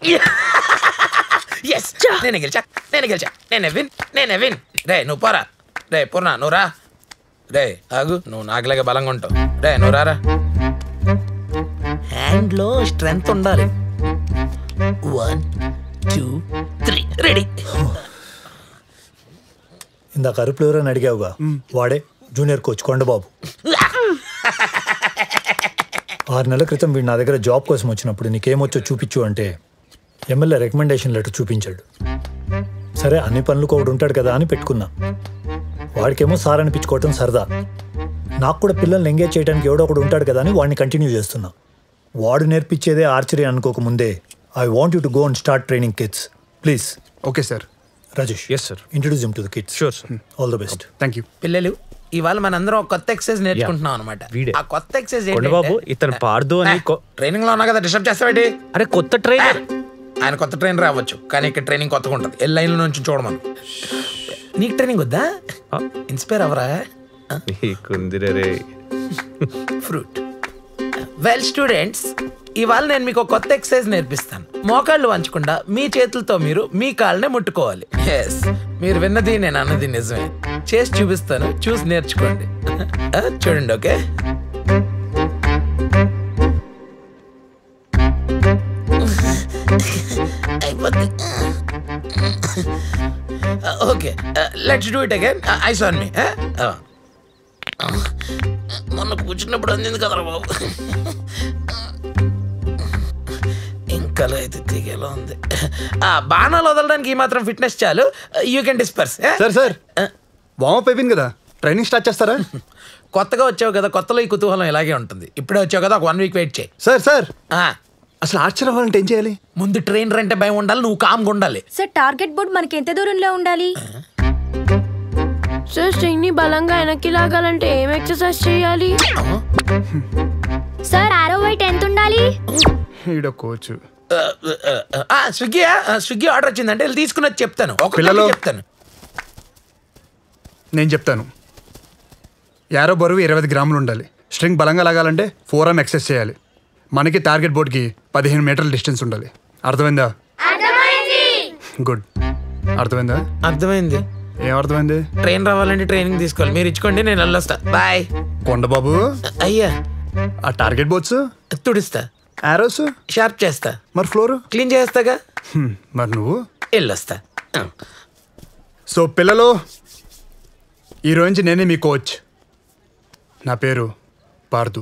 Yes నేనే గెలిచా నేనే గెలిచా నేనే విన్ నేనే విన్ రే నువ్వు పోరా రే పూర్ణ నువ్వు రా రే ఆగు నువ్వు నాకులాగే బలంగా ఉంటావు రే నువ్వు రారా హ్యాండ్లో స్ట్రెంగ్త్ ఉండాలి వన్ టూ త్రీ రెడీ ఇందాక అరుపులు ఎవరైనా అడిగావుగా వాడే జూనియర్ కోచ్ కొండబాబు ఆరు నెలల క్రితం వీడు నా దగ్గర జాబ్ కోసం వచ్చినప్పుడు నీకేమొచ్చో చూపించు అంటే ఎమ్మెల్యే రికమెండేషన్ లెటర్ చూపించాడు సరే అన్ని పనులకు ఒకడు ఉంటాడు కదా అని పెట్టుకున్నా వాడికేమో సార్ అనిపించుకోవటం సరదా నాకు కూడా పిల్లల్ని ఎంగేజ్ చేయడానికి ఎవడో ఒకడు ఉంటాడు కదా అని వాడిని కంటిన్యూ చేస్తున్నా వాడు నేర్పించేదే ఆర్చరీ అనుకోక ముందే I want you to go and start training kids please okay sir Rajesh yes sir introduce him to the kids sure sir all the best thank you పిల్లలు ఇవాళ మనందరం ఒక కొత్త ఎక్సర్సైజ్ నేర్చుకుంటున్నాం అనమాట వీడే. ఆ కొత్త ఎక్సర్సైజ్ కొండబాబు ఇతను పార్దు అని కొ- ట్రైనింగ్ లో ఉన్నా కదా డిస్టర్బ్ చేస్తావేంటి అరే కొత్త ట్రైనర్ ఆయన కొత్త ట్రైనర్ అవ్వచ్చు కానీ ఇక్కడ ట్రైనింగ్ కొత్తగా ఉంటుంది ఏ లైన్ నుంచి చూడమను నీకు ట్రైనింగ్ వద్దా ఇన్స్పైర్ అవరా నీకుందిరే రే ఫ్రూట్ వెల్ స్టూడెంట్స్ ఇవాళ నేను మీకు ఒక కొత్త ఎక్సర్సైజ్ నేర్పిస్తాను మోకాళ్ళు వంచకుండా మీ చేతులతో మీరు మీ కాళ్ళనే ముట్టుకోవాలి ఎస్ మీరు విన్నది నేను అన్నది నిజమే చేసి చూపిస్తాను చూసి నేర్చుకోండి ఆ, చూడండి ఓకే అయిపోద్ది okay let's do it again eyes on me మొన్న కూర్చున్నప్పుడు అందింది కదరా బాబు ఇంకా అయితే తీగేలా ఉంది ఆ బాణాలు వదలడానికి ఈ మాత్రం ఫిట్నెస్ చాలు you can disperse sir sir warmup అయిపోయింది కదా ట్రైనింగ్ స్టార్ట్ చేస్తారా కొత్తగా వచ్చావు కదా కొత్తలో ఈ కుతూహలం ఇలాగే ఉంటుంది ఇప్పుడే వచ్చావు కదా ఒక వన్ వీక్ వెయిట్ చేయి సార్ సార్ ఆ, అసలు ఆశ్చర్యం అవ్వాలంటే ఏం చేయాలి ముందు ట్రైనర్ అంటే భయం ఉండాలి నువ్వు కామ్గా ఉండాలి సార్ టార్గెట్ బోర్డ్ మనకి ఎంత దూరంలో ఉండాలి సార్ స్ట్రింగ్ ని బలంగా వెనక్కి లాగాలంటే ఏం ఎక్సర్సైజ్ చేయాలి సార్ ఆరో వైట్ ఎంత ఉండాలి ఈడ కోచ్ ఆ, ఆ, ఆ, ఆ, స్విగ్గీ ఆ, స్విగ్గీ ఆర్డర్ వచ్చిందంటే వెళ్ళి తీసుకుని వచ్చి చెప్తాను ఒక పిల్లలు. చెప్తాను నేను చెప్తాను యారో బరువు ఇరవై ఐదు గ్రాములు ఉండాలి స్ట్రింగ్ బలంగా లాగాలంటే ఫోర్ ఆమ్ ఎక్సెస్ చేయాలి మనకి టార్గెట్ బోర్డ్కి పదిహేను మీటర్ల డిస్టెన్స్ ఉండాలి అర్థమైందా గుడ్ అర్థమైందా అర్థమైంది ఏం అర్థమైంది ట్రైన్ రావాలంటే ట్రైనింగ్ తీసుకోవాలి మీరు ఇచ్చుకోండి నేను వెళ్ళొస్తా బాయ్ కొండబాబు అయ్యా ఆ టార్గెట్ బోర్డ్స్ తుడిస్తా యారోస్ షార్ప్ చేస్తా మరి ఫ్లోర్ క్లీన్ చేస్తాగా మరి నువ్వు వెళ్ళొస్తా సో పిల్లలు ఈ రోజు నేనే మీ కోచ్ నా పేరు పార్దు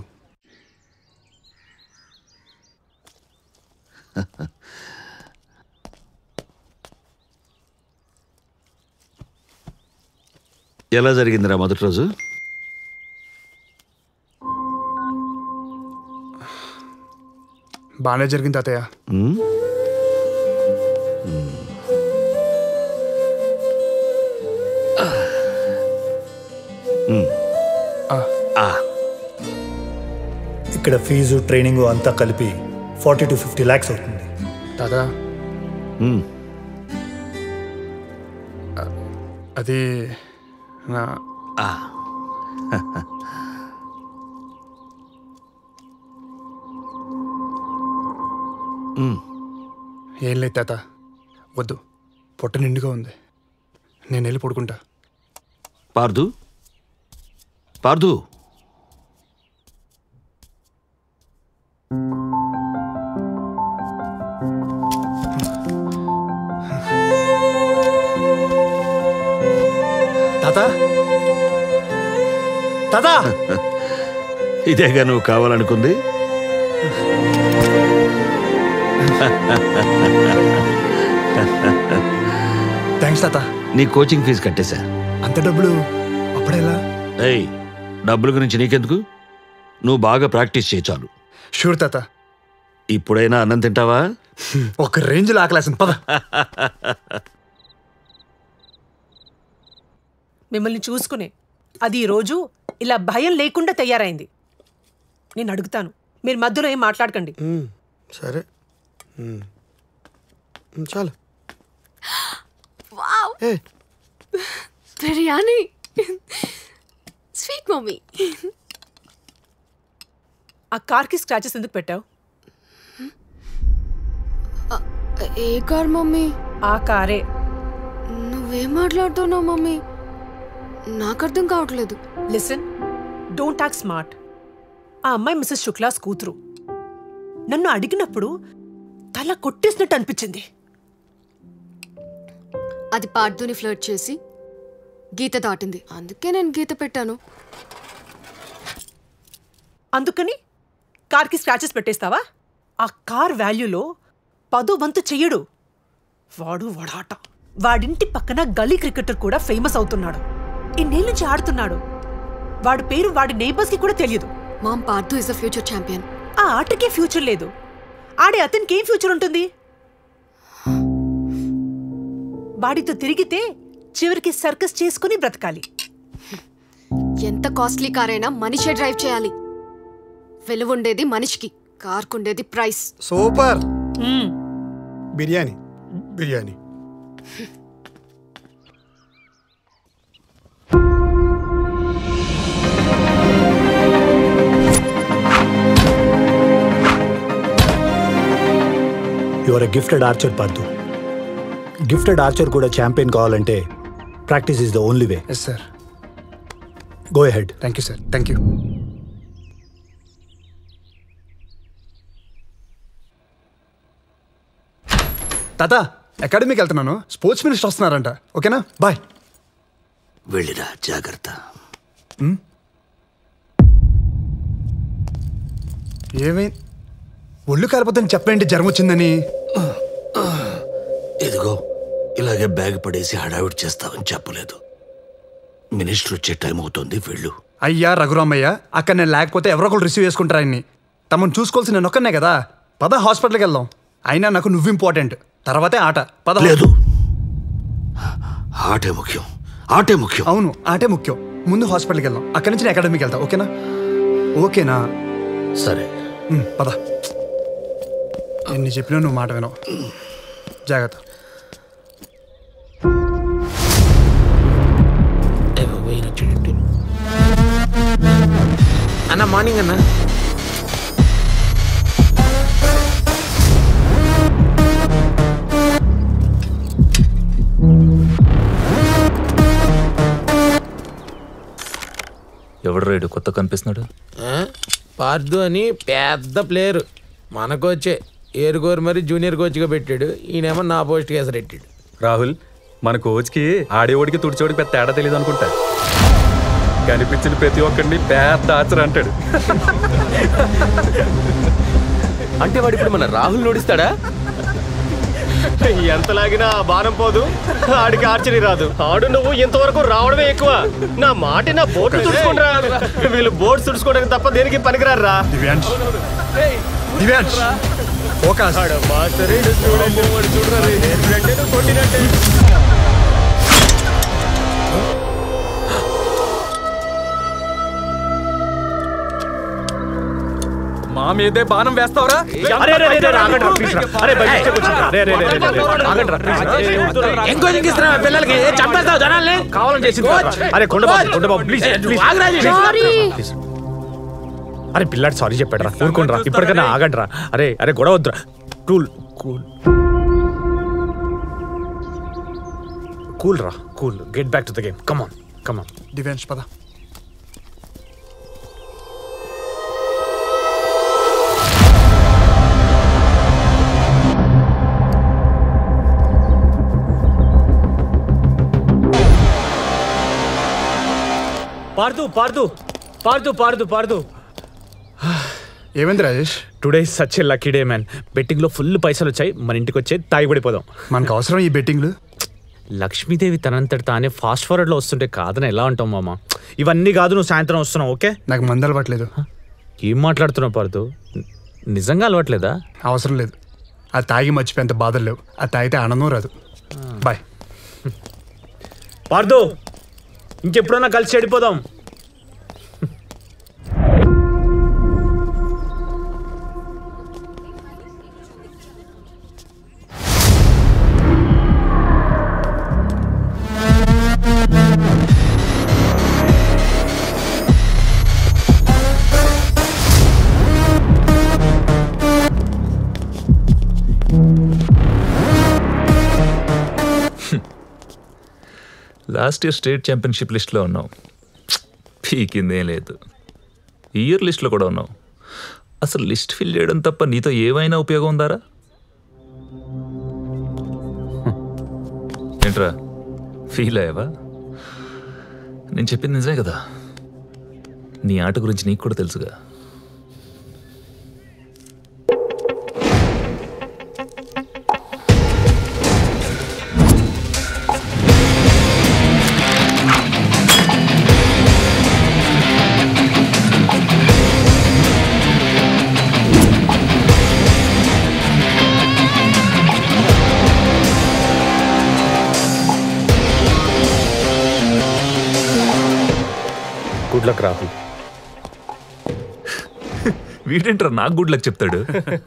ఎలా జరిగిందిరా మొదటి రోజు బాగానే జరిగింది తాతయ్య ఉమ్? ఆ, ఇక్కడ ఫీజు ట్రైనింగ్ అంతా కలిపి ఫార్టీ టు ఫిఫ్టీ ల్యాక్స్ అవుతుంది తాత ఉమ్. అది నా ఆ. ఉమ్. ఏం లేదు తాత వద్దు పొట్ట నిండుగా ఉంది నేను వెళ్ళి పడుకుంటా పార్దు పార్దు తాత తాత ఇదేగా నువ్వు కావాలనుకుంది థ్యాంక్స్ తాత నీ కోచింగ్ ఫీజు కట్టేశా అంత డబ్బులు అప్పుడెలా ఏయ్ డబ్బుల గురించి నీకెందుకు నువ్వు బాగా ప్రాక్టీస్ చేయి చాలు షూర్ తాత ఇప్పుడైనా అన్నం తింటావా ఒక రేంజ్లో ఆకలేసింది పద మిమ్మల్ని చూసుకునే అది ఈ రోజు ఇలా భయం లేకుండా తయారైంది నేను అడుగుతాను మీరు మధ్యలో ఏం మాట్లాడకండి సరే చాలు వావ్ బిర్యానీ స్వీట్ మమ్మీ ఆ కార్కి స్క్రాచెస్ ఎందుకు పెట్టావు ఏ కార్ మమ్మీ ఆ కారే నువ్వేం మాట్లాడుతున్నావు మమ్మీ నాకు అర్థం కావట్లేదు లిసన్ డోంట్ టాక్ స్మార్ట్ ఆ అమ్మాయి మిస్సెస్ శుక్లాస్ కూతురు నన్ను అడిగినప్పుడు తల కొట్టేసినట్టు అనిపించింది అది పార్థుని ఫ్లర్ట్ చేసి గీత దాటింది అందుకే నేను గీత పెట్టాను అందుకని కార్కి స్క్రాచెస్ పెట్టేస్తావా ఆ కార్ వాల్యూలో పదో వంతు చెయ్యడు వాడు వడాట వాడింటి పక్కన గలీ క్రికెటర్ కూడా ఫేమస్ అవుతున్నాడు ఇన్నేళ్ళ నుంచి ఆడుతున్నాడు వాడి పేరు వాడి neighbours కి కూడా తెలియదు mom Parthu is a future champion ఆ ఆటకే ఫ్యూచర్ లేదు ఆడే అతనికి ఏం ఫ్యూచర్ ఉంటుంది వాడితో తిరిగితే చివరికి సర్కస్ చేసుకుని బ్రతకాలి ఎంత కాస్ట్లీ కార్ అయినా మనిషే డ్రైవ్ చేయాలి వెలువుండేది మనిషికి కార్కుండేది price super biryani biryani your a gifted archer Parthu gifted archer కూడా ఛాంపియన్ కావాలంటే practice is the only way yes sir go ahead thank you sir thank you తాత అకాడమీకి వెళ్తున్నాను స్పోర్ట్స్ మినిస్టర్ వస్తున్నారంట ఓకేనా బాయ్ వెళ్ళిరా జాగ్రత్త ఏమై ఒళ్ళు కాలిపోతుంది చెప్పండి జ్వరం వచ్చిందని ఇదిగో ఇలాగే బ్యాగ్ పడేసి హడావిడి చేస్తావని చెప్పలేదు మినిస్టర్ వచ్చే టైం అవుతుంది వెళ్ళు అయ్యా రఘురామయ్య అక్కడ నేను లేకపోతే ఎవరో ఒకరు రిసీవ్ చేసుకుంటారా ఆయన్ని తమను చూసుకోవాల్సి నేను ఒక్కనే కదా పద హాస్పిటల్కి వెళ్దాం అయినా నాకు నువ్వు ఇంపార్టెంట్ తర్వాతే ఆట పద లేదు ఆటే ముఖ్యం ఆటే ముఖ్యం అవును ఆటే ముఖ్యం ముందు హాస్పిటల్కి వెళ్దాం అక్కడి నుంచి నేను అకాడమీకి వెళ్తా ఓకేనా ఓకేనా సరే ఉమ్, పద ఎన్ని చెప్పినా నువ్వు మాట వినవు జాగ్రత్త అన్న మార్నింగ్ అన్న ఎవడు రైడు కొత్త కనిపిస్తున్నాడు ఆ? పార్దు అని పెద్ద ప్లేయర్ మన కోచే ఏరు కోరు మరి జూనియర్ కోచ్గా పెట్టాడు ఈయనేమో నా పోస్ట్ కేసరెట్టాడు రాహుల్ మన కోచ్కి ఆడేవాడికి తుడిచోడికి పెద్ద తేడా తెలియదు అనుకుంటా కనిపించిన ప్రతి ఒక్కడిని పెద్ద ఆచర అంటాడు అంటే వాడు ఇప్పుడు మన రాహుల్ నోడిస్తాడా ఎంత లాగినా ఆ బాణం పోదు ఆడికి ఆర్చరీ రాదు ఆడు నువ్వు ఇంతవరకు రావడమే ఎక్కువ నా మాట నా బోట్లు తుడుచుకుంటా వీళ్ళు బోట్స్ తుడుచుకోవడానికి తప్ప దేనికి పనికిరారా దివ్యాంష్ దివ్యాంష్ ఫోకస్ మా మీదే బాణం వేస్తావరా ఏం కోచింగ్ ఇస్తున్నావా పిల్లలకి చంపేస్తావు జనాల్ని కావాలని చేసింది కోచ్! అరే కొండబాబు కోచ్! కొండబాబు ప్లీజ్ ఏ, నువ్వు ఆగు రాజేష్. సారీ అరే పిల్లాడు సారీ చెప్పాడు రా ఊరుకోండి రా ఇప్పటికైనా ఆగండి రా అరే అరే గొడవ వద్దురా కూల్ కూల్ కూల్ రా cool get back to the game come on come on Divyansh పద పార్దు పార్దు పార్దు పార్దు పార్దు ఏమైంది Rajesh today such a lucky day man betting లో ఫుల్ పైసలు వచ్చాయి మన ఇంటికి వచ్చే తాగి పడిపోదాం మనకు అవసరం ఈ బెట్టింగ్లు లక్ష్మీదేవి తనంతటి తానే ఫాస్ట్ ఫార్వర్డ్ లో వస్తుంటే కాదని ఎలా ఉంటాం మామ ఇవన్నీ కాదు నువ్వు సాయంత్రం వస్తున్నావు ఓకే నాకు మందు అలవాట్లేదు ఏం మాట్లాడుతున్నావు పార్దు ని- నిజంగా అలవాట్లేదా అవసరం లేదు అది తాగి మర్చిపోయేంత బాధలు లేవు అది తాగితే ఆనందం రాదు బాయ్ పార్దు ఇంకెప్పుడన్నా కలిసి చెడిపోదాం లాస్ట్ ఇయర్ స్టేట్ ఛాంపియన్షిప్ లిస్ట్లో ఉన్నావు పీకిందేం లేదు ఈ ఇయర్ లిస్ట్లో కూడా ఉన్నావు అసలు లిస్ట్ ఫిల్ చేయడం తప్ప నీతో ఏమైనా ఉపయోగం ఉందారా ఏంట్రా ఫీల్ అయ్యావా నేను చెప్పింది నిజమే కదా నీ ఆట గురించి నీకు కూడా తెలుసుగా గుడ్ లక్ రాహుల్ వీడేంట్రా నాకు గుడ్ లక్ చెప్తాడు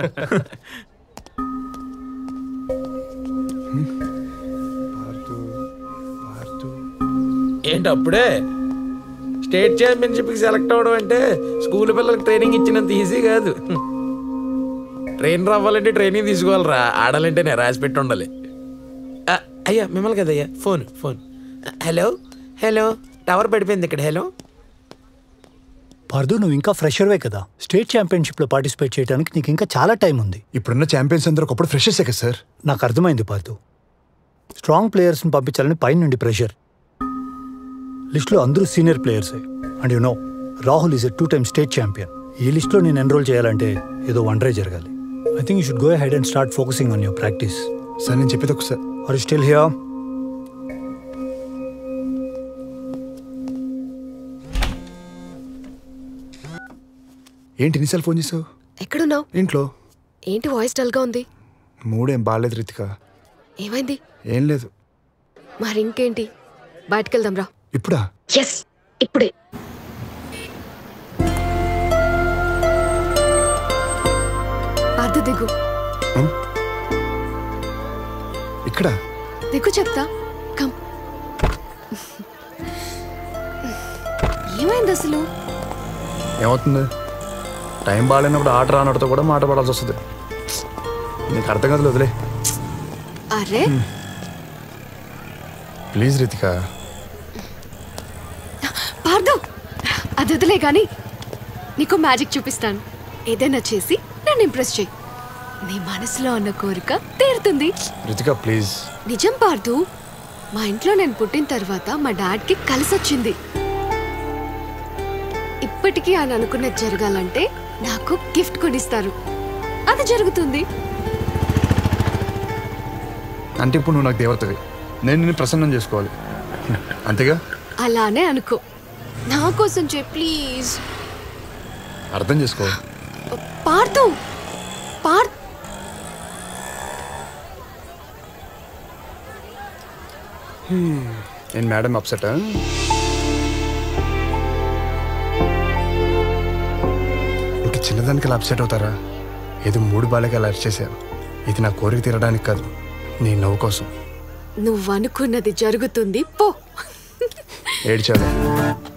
ఏంటి అప్పుడే స్టేట్ ఛాంపియన్షిప్కి సెలెక్ట్ అవ్వడం అంటే స్కూల్ పిల్లలకి ట్రైనింగ్ ఇచ్చినంత ఈజీ కాదు ట్రైనర్ అవ్వాలంటే ట్రైనింగ్ తీసుకోవాలిరా ఆడాలంటే నేను రాసి పెట్టి ఉండాలి ఆ, అయ్యా మిమ్మల్ని కదయ్యా phone phone hello hello tower పడిపోయింది ఇక్కడ హలో పార్దు నువ్వు ఇంకా ఫ్రెషర్వే కదా స్టేట్ ఛాంపియన్షిప్లో పార్టిసిపేట్ చేయడానికి నీకు ఇంకా చాలా టైం ఉంది ఇప్పుడున్న ఛాంపియన్స్ అందరూ ఒకప్పుడు ఫ్రెషర్సే కదా సార్ నాకు అర్థమైంది పార్దు స్ట్రాంగ్ ప్లేయర్స్ని పంపించాలని పైన నుండి ప్రెషర్ లిస్ట్లో అందరూ సీనియర్ ప్లేయర్సే and you know Rahul is a two time state champion ఈ లిస్ట్లో నేను ఎన్రోల్ చేయాలంటే ఏదో వండరే జరగాలి I think you should go ahead and start focusing on your practice sir నేను చెప్పేది ఒకసారి ఆర్ స్టిల్ హియర్ ఏంటి ఎన్నిసార్లు ఫోన్ చేసావు ఎక్కడున్నావు ఇంట్లో ఏంటి వాయిస్ డల్గా ఉంది మూడేం బాగాలేదు రితిక ఏమైంది ఏం లేదు మరి ఇంకేంటి బయటకెళ్దాం రా ఇప్పుడా ఎస్ ఇప్పుడే పార్దు దిగు ఇక్కడ దిగు చెప్తా కమ్ ఏమైంది అసలు ఏమవుతుంది టైం బాగాలేనప్పుడు ఆట రానడితో కూడా మాట పడాల్సి వస్తుంది నీకు అర్థం కాదు వదిలే అరే ప్లీజ్ రితిక పార్దు అది వదిలే కానీ నీకు మ్యాజిక్ చూపిస్తాను ఏదైనా చేసి నన్ను ఇంప్రెస్ చేయి నీ మనసులో ఉన్న కోరిక తీరుతుంది రితిక ప్లీజ్ నిజం పార్దు మా ఇంట్లో నేను పుట్టిన తర్వాత మా డాడ్కి కలిసొచ్చింది ఇప్పటికీ ఆయన అనుకున్నది జరగాలంటే నాకు గిఫ్ట్ కొనిస్తారు అది జరుగుతుంది అంటే ఇప్పుడు నువ్వు నాకు దేవతవి నేను నిన్ను ప్రసన్నం చేసుకోవాలి అంతేగా అలానే అనుకో నా కోసం చే ప్లీజ్ అర్థం చేసుకో పార్దు పార్ నేను మేడం అప్సెట్ ఇంకా చిన్నదానికి అలా అప్సెట్ అవుతారా ఏదో మూడు బాలకి అలా అరెస్ట్ చేశారు ఇది నా కోరిక తీరడానికి కాదు నీ నవ్వు కోసం నువ్వు అనుకున్నది జరుగుతుంది పో ఏడ్చాలి